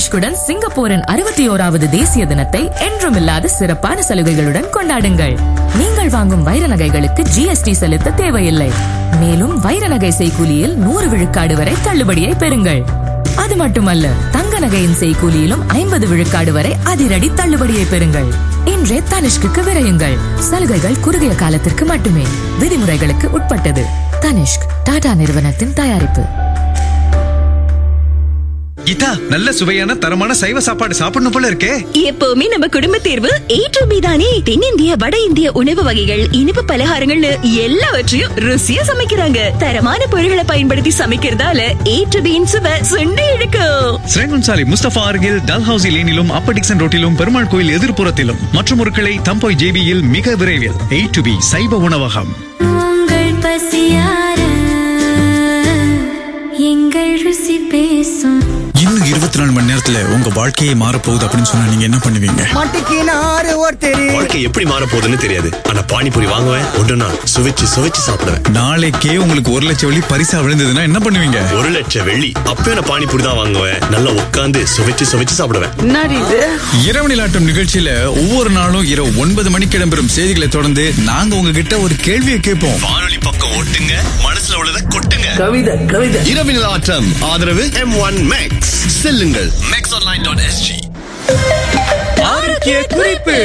தனிஷ்குடன் சிங்கப்பூரின் அறுபத்தி ஓராவது தேசிய தினத்தை என்றுமில்லாத சிறப்பான சலுகைகளுடன் கொண்டாடுங்கள் நீங்கள் வாங்கும் வைர நகைகளுக்கு ஜிஎஸ்டி செலுத்த தேவையில்லை மேலும் வைர நகை செய்கூலியில் நூறு விழுக்காடு வரை தள்ளுபடியை பெறுங்கள் அது மட்டுமல்ல தங்க நகையின் செய்கூலியிலும் ஐம்பது விழுக்காடு வரை அதிரடி தள்ளுபடியை பெறுங்கள் இன்றே தனிஷ்குக்கு விரையுங்கள் சலுகைகள் குறுகிய காலத்திற்கு மட்டுமே விதிமுறைகளுக்கு உட்பட்டது தனிஷ்க் டாடா நிறுவனத்தின் தயாரிப்பு கீதா நல்ல சுவையான தரமான சைவ சாப்பாடு சாப்பிடணும் போல இருக்கே எப்பவுமே நம்ம குடும்ப தேர்வு ஏற்றுமி தானே தென்னிந்திய வட இந்திய உணவு வகைகள் இனிப்பு பலகாரங்கள்னு எல்லாவற்றையும் ருசியா சமைக்கிறாங்க தரமான பொருட்களை பயன்படுத்தி சமைக்கிறதால ஏற்றுபியின் சுவை சுண்டி இழுக்கும் ஸ்ரேங்குன்சாலி முஸ்தபா அருகில் டல்ஹவுசி லேனிலும் அப்பர் டிக்சன் ரோட்டிலும் பெருமாள் கோயில் எதிர்ப்புறத்திலும் மற்றும் ஒரு கிளை தம்போய் ஜேபியில் மிக விரைவில் எ டு பி சைவ உணவகம் உங்கள் பசியார எங்கள் ருசி பேசும் இன்னும் இருபத்தி நாலு மணி நேரத்துல உங்க வாழ்க்கையே மாறப் போகுது அப்படின்னு சொன்னா நீங்க என்ன பண்ணுவீங்க மாட்டிக்கினாரு ஒருத்தர் வாழ்க்கை எப்படி மாற போகுதுன்னு தெரியாது ஆனா பானிபூரி வாங்குவேன் ஒன்றுனா சுவைச்சு சுவைச்சு சாப்பிடுவேன் நாளைக்கே உங்களுக்கு ஒரு லட்சம் வெள்ளி பரிசா விழுந்ததுன்னா என்ன பண்ணுவீங்க ஒரு லட்சம் வெள்ளி அப்பயும் நான் பானிபூரி தான் வாங்குவேன் நல்லா உட்காந்து சுவைச்சு சுவைச்சு சாப்பிடுவேன் இரவு நிலாட்டம் நிகழ்ச்சியில ஒவ்வொரு நாளும் இரவு ஒன்பது மணிக்கு இடம்பெறும் செய்திகளை தொடர்ந்து நாங்க உங்ககிட்ட ஒரு கேள்வியை கேட்போம் வானொலி பக்கம் ஓட்டுங்க மனசுல உள்ளதை கொட்டுங்க கவிதை கவிதை இரவினல் ஆட்டம் ஆதரவு எம் ஒன் மேக்ஸ் செல்லுங்கள் மேக்ஸ் ஆன்லைன் டாட் எஸ்ஜி ஆரோக்கிய குறிப்பு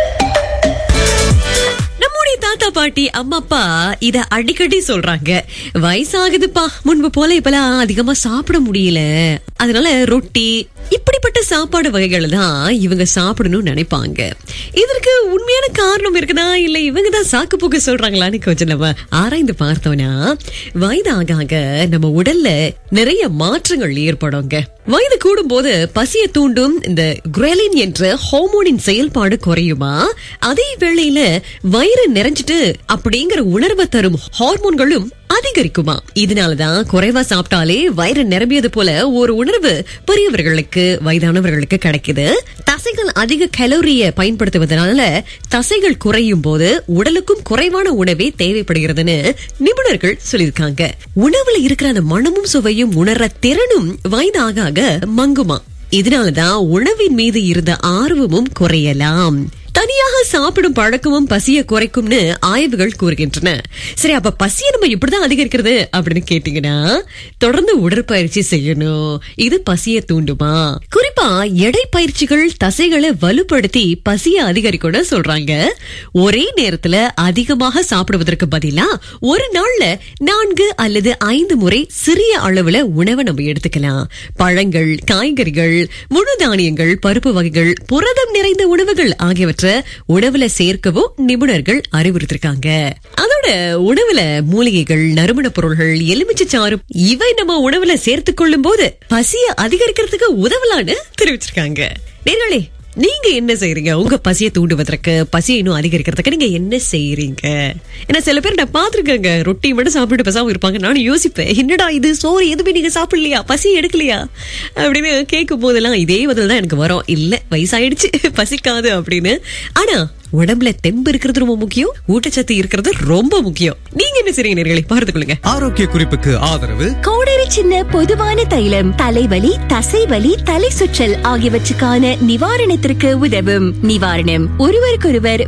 நம்முடைய தாத்தா பாட்டி அம்மா அப்பா இத அடிக்கடி சொல்றாங்க வயசாகுதுப்பா முன்பு போல இப்பெல்லாம் அதிகமா சாப்பிட முடியல அதனால ரொட்டி இப்படிப்பட்ட சாப்பாடு வகைகள் தான் இவங்க சாப்பிடணும்னு நினைப்பாங்க இதற்கு உண்மையான காரணம் இருக்குதா இல்ல இவங்க தான் சாக்கு போக்கு சொல்றாங்களான்னு கொஞ்சம் நம்ம ஆராய்ந்து பார்த்தோம்னா வயது ஆக ஆக நம்ம உடல்ல நிறைய மாற்றங்கள் ஏற்படுங்க வயது கூடும் போது பசியை தூண்டும் இந்த குரெலின் என்ற ஹார்மோனின் செயல்பாடு குறையுமா அதே வேளையில வயிறு நிறைஞ்சிட்டு அப்படிங்கிற உணர்வை தரும் ஹார்மோன்களும் அதிகரிக்குமா இதனாலதான் குறைவா சாப்பிட்டாலே வயிறு நிரம்பியது போல ஒரு உணர்வு பெரியவர்களுக்கு வயதானவர்களுக்கு கிடைக்குது தசைகள் அதிக கலோரிய பயன்படுத்துவதனால தசைகள் குறையும் போது உடலுக்கும் குறைவான உணவே தேவைப்படுகிறதுன்னு நிபுணர்கள் சொல்லியிருக்காங்க உணவுல இருக்கிற அந்த மனமும் சுவையும் உணர்ற திறனும் வயதாக ஆக மங்குமா இதனாலதான் உணவின் மீது இருந்த ஆர்வமும் குறையலாம் தனியாக சாப்பிடும் பழக்கமும் பசியை குறைக்கும்னு ஆய்வுகள் கூறுகின்றன சரி அப்ப பசியை நம்ம எப்படிதான் அதிகரிக்கிறது அப்படின்னு கேட்டீங்கன்னா தொடர்ந்து உடற்பயிற்சி செய்யணும் இது பசியை தூண்டுமா குறிப்பா எடை பயிற்சிகள் தசைகளை வலுப்படுத்தி பசியை அதிகரிக்கும்னு சொல்றாங்க ஒரே நேரத்துல அதிகமாக சாப்பிடுவதற்கு பதிலா ஒரு நாள்ல நான்கு அல்லது ஐந்து முறை சிறிய அளவுல உணவை நம்ம எடுத்துக்கலாம் பழங்கள் காய்கறிகள் முழு தானியங்கள் பருப்பு வகைகள் புரதம் நிறைந்த உணவுகள் ஆகியவற்றை உணவுல சேர்க்கவும் நிபுணர்கள் அறிவுறுத்திருக்காங்க அதோட உணவுல மூலிகைகள் நறுமண பொருள்கள் எலுமிச்சை சாறு இவை நம்ம உணவுல சேர்த்துக் கொள்ளும் போது பசியை அதிகரிக்கிறதுக்கு உதவலான்னு தெரிவிச்சிருக்காங்க நேர்களே நீங்க என்ன செய்றீங்க உங்க பசியை தூண்டுவதற்கு பசியை இன்னும் அதிகரிக்கிறதுக்கு நீங்க என்ன செய்றீங்க ஏன்னா சில பேர் நான் பாத்திருக்கேங்க ரொட்டி மட்டும் சாப்பிட்டு பேசாம இருப்பாங்க நானும் யோசிப்பேன் என்னடா இது சோறு எதுவுமே நீங்க சாப்பிடலையா பசி எடுக்கலையா அப்படின்னு கேட்கும் போதெல்லாம் இதே பதில் தான் எனக்கு வரும் இல்ல வயசாயிடுச்சு பசிக்காது அப்படின்னு ஆனா உடம்புல தெம்பு இருக்கிறது ரொம்ப முக்கியம் ஊட்டச்சத்து இருக்கிறது ரொம்ப முக்கியம் நீங்க என்ன செய்றீங்க நேர்களை பார்த்து கொள்ளுங்க ஆரோக்கிய குறிப்புக்கு ஆதரவு கோடரி சின்ன பொதுவான தைலம் தலைவலி தசைவலி தலை சுற்றல் ஆகியவற்றுக்கான நிவாரணத்திற்கு உதவும் நிவாரணம் ஒருவருக்கொருவர்